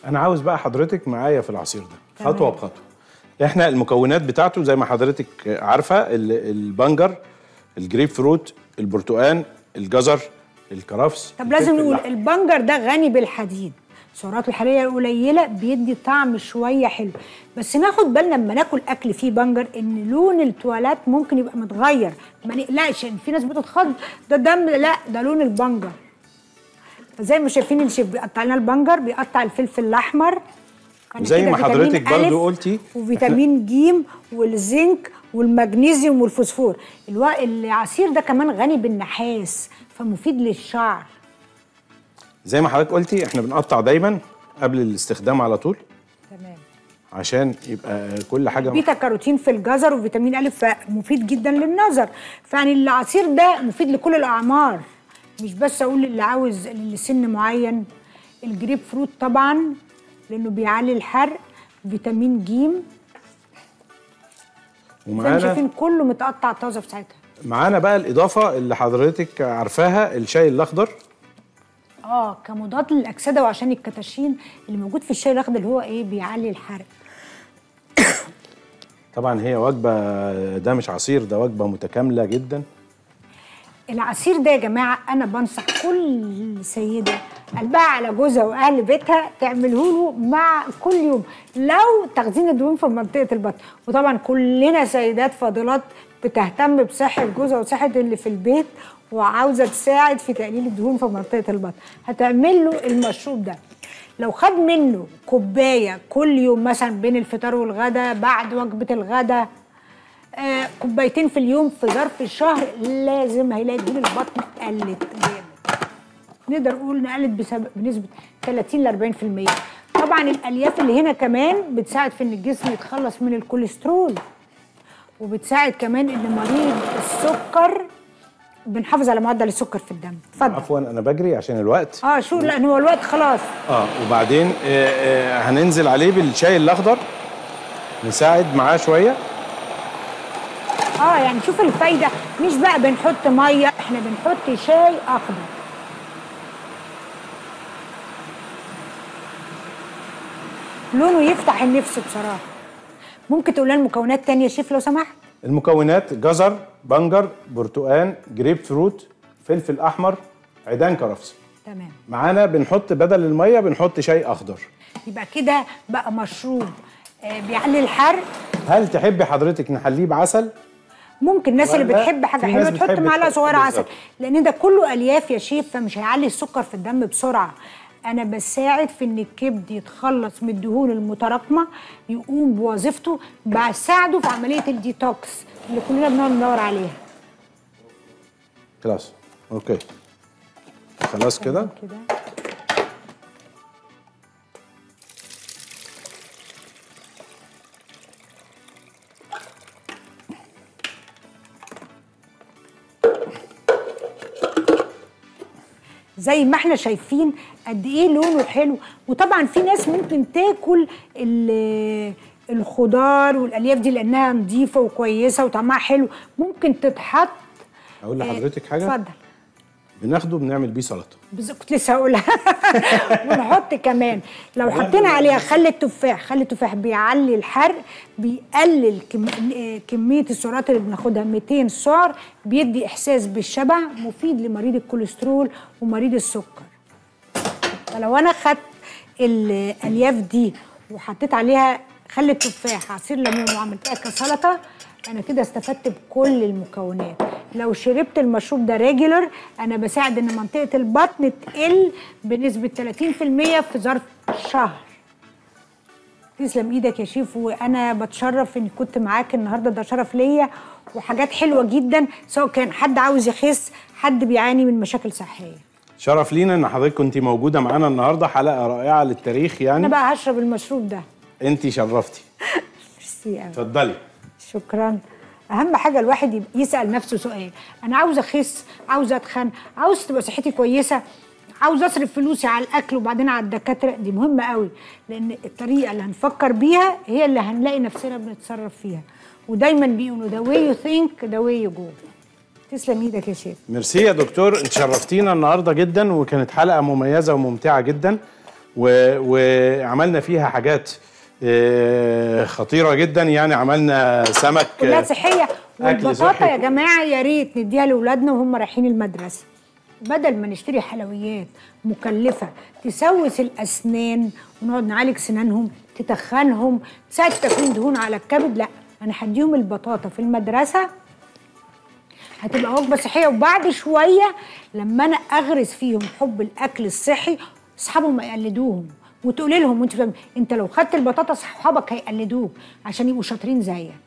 انا عاوز بقى حضرتك معايا في العصير ده تمام. خطوه بخطوه احنا المكونات بتاعته زي ما حضرتك عارفه ال- البنجر الجريب فروت البرتقال الجزر الكرفس طب لازم الفلفل نقول الأحمر. البنجر ده غني بالحديد السعرات الحراريه القليله بيدي طعم شويه حلو بس ناخد بالنا لما ناكل اكل فيه بنجر ان لون التواليت ممكن يبقى متغير ما نقلقش ان في ناس بتتخض ده دم لا ده لون البنجر فزي ما شايفين الشيف بيقطع لنا البنجر بيقطع الفلفل الاحمر أنا زي كده ما فيتامين حضرتك برضو ألف قلتي، وفيتامين جيم والزنك والمغنيسيوم والفوسفور الو... العصير ده كمان غني بالنحاس فمفيد للشعر زي ما حضرتك قلتي احنا بنقطع دايما قبل الاستخدام على طول تمام عشان يبقى كل حاجه بيتا كاروتين في الجزر وفيتامين أ فمفيد جدا للنظر فيعني العصير ده مفيد لكل الأعمار مش بس أقول اللي عاوز لسن معين الجريب فروت طبعا لأنه بيعلي الحرق فيتامين جيم زي ما ومعانا شايفين كله متقطع طازة في ساعتها معانا بقى الاضافه اللي حضرتك عارفاها الشاي الاخضر اه كمضاد للأكسدة وعشان الكتاشين اللي موجود في الشاي الأخضر اللي هو إيه بيعلي الحرق طبعا هي وجبه ده مش عصير ده وجبه متكامله جدا العصير ده يا جماعه انا بنصح كل سيده قلبها على جوزها واهل بيتها تعمله له مع كل يوم لو تخزين الدهون في منطقه البطن وطبعا كلنا سيدات فاضلات بتهتم بصحه جوزها وصحه اللي في البيت وعاوزه تساعد في تقليل الدهون في منطقه البطن هتعمل له المشروب ده لو خد منه كوبايه كل يوم مثلا بين الفطار والغدا بعد وجبه الغدا آه، كوبايتين في اليوم في ظرف الشهر لازم هيلاقي دهون البطن قلت جامد نقدر نقول نقلت بسبب بنسبه 30 ل 40% طبعا الالياف اللي هنا كمان بتساعد في ان الجسم يتخلص من الكوليسترول وبتساعد كمان ان مريض السكر بنحافظ على معدل السكر في الدم اتفضل عفوا انا بجري عشان الوقت اه شو لان هو الوقت خلاص اه وبعدين آه آه هننزل عليه بالشاي الاخضر نساعد معاه شويه اه يعني شوف الفايده مش بقى بنحط ميه احنا بنحط شاي اخضر لونه يفتح النفس بصراحه ممكن تقول لنا المكونات تانية يا شيف لو سمحت المكونات جزر بنجر برتقان جريب فروت فلفل احمر عيدان كرفس تمام معانا بنحط بدل الميه بنحط شاي اخضر يبقى كده بقى مشروب آه بيعلي الحرق هل تحبي حضرتك نحليه بعسل ممكن الناس اللي ولا بتحب حاجه في حلوه ناس تحط بتحب معلقه تحط- صغيره عسل بالظبط. لان ده كله الياف يا شيف فمش هيعلي السكر في الدم بسرعه انا بساعد في ان الكبد يتخلص من الدهون المتراكمه يقوم بوظيفته بساعده في عمليه الديتوكس اللي كلنا بنقعد ندور عليها خلاص اوكي خلاص كده كده زي ما احنا شايفين قد ايه لونه حلو وطبعا في ناس ممكن تاكل ال- الخضار والالياف دي لانها نظيفه وكويسه وطعمها حلو ممكن تتحط اقول لحضرتك حاجه اتفضل بناخده بنعمل بيه سلطه بس كنت لسه هقولها ونحط كمان لو حطينا عليها خل التفاح خل التفاح بيعلي الحرق بيقلل كم... آه، كميه السعرات اللي بناخدها 200 سعر بيدي احساس بالشبع مفيد لمريض الكوليسترول ومريض السكر فلو انا خدت الالياف دي وحطيت عليها خل التفاح عصير ليمون وعملتها كسلطه انا كده استفدت بكل المكونات لو شربت المشروب ده ريجولر انا بساعد ان منطقه البطن تقل بنسبه 30% في ظرف شهر تسلم ايدك يا شيف وانا بتشرف اني كنت معاك النهارده ده شرف ليا وحاجات حلوه جدا سواء كان حد عاوز يخس حد بيعاني من مشاكل صحيه شرف لينا ان حضرتك كنت موجوده معانا النهارده حلقه رائعه للتاريخ انا يعني بقى هشرب المشروب ده انت شرفتي ميرسي قوي اتفضلي شكرا اهم حاجه الواحد يبقى يسال نفسه سؤال انا عاوز اخس عاوز اتخن عاوز تبقى صحتي كويسه عاوز اصرف فلوسي على الاكل وبعدين على الدكاتره دي مهمه قوي لان الطريقه اللي هنفكر بيها هي اللي هنلاقي نفسنا بنتصرف فيها ودايما بيقولوا the way you think the way you go تسلم ايدك يا شيخ ميرسي يا دكتور انت شرفتينا النهارده جدا وكانت حلقه مميزه وممتعه جدا و- وعملنا فيها حاجات آه، خطيره جدا يعني عملنا سمك كلها آه، صحيه أكل والبطاطا صحي. يا جماعه يا ريت نديها لاولادنا وهم رايحين المدرسه بدل ما نشتري حلويات مكلفه تسوس الاسنان ونقعد نعالج سنانهم تتخنهم تساعد تكوين دهون على الكبد لا انا هديهم البطاطا في المدرسه هتبقى وجبه صحيه وبعد شويه لما انا اغرس فيهم حب الاكل الصحي اصحابهم يقلدوهم وتقولي لهم وانت فاهم انت لو خدت البطاطا اصحابك هيقلدوك عشان يبقوا شاطرين زيك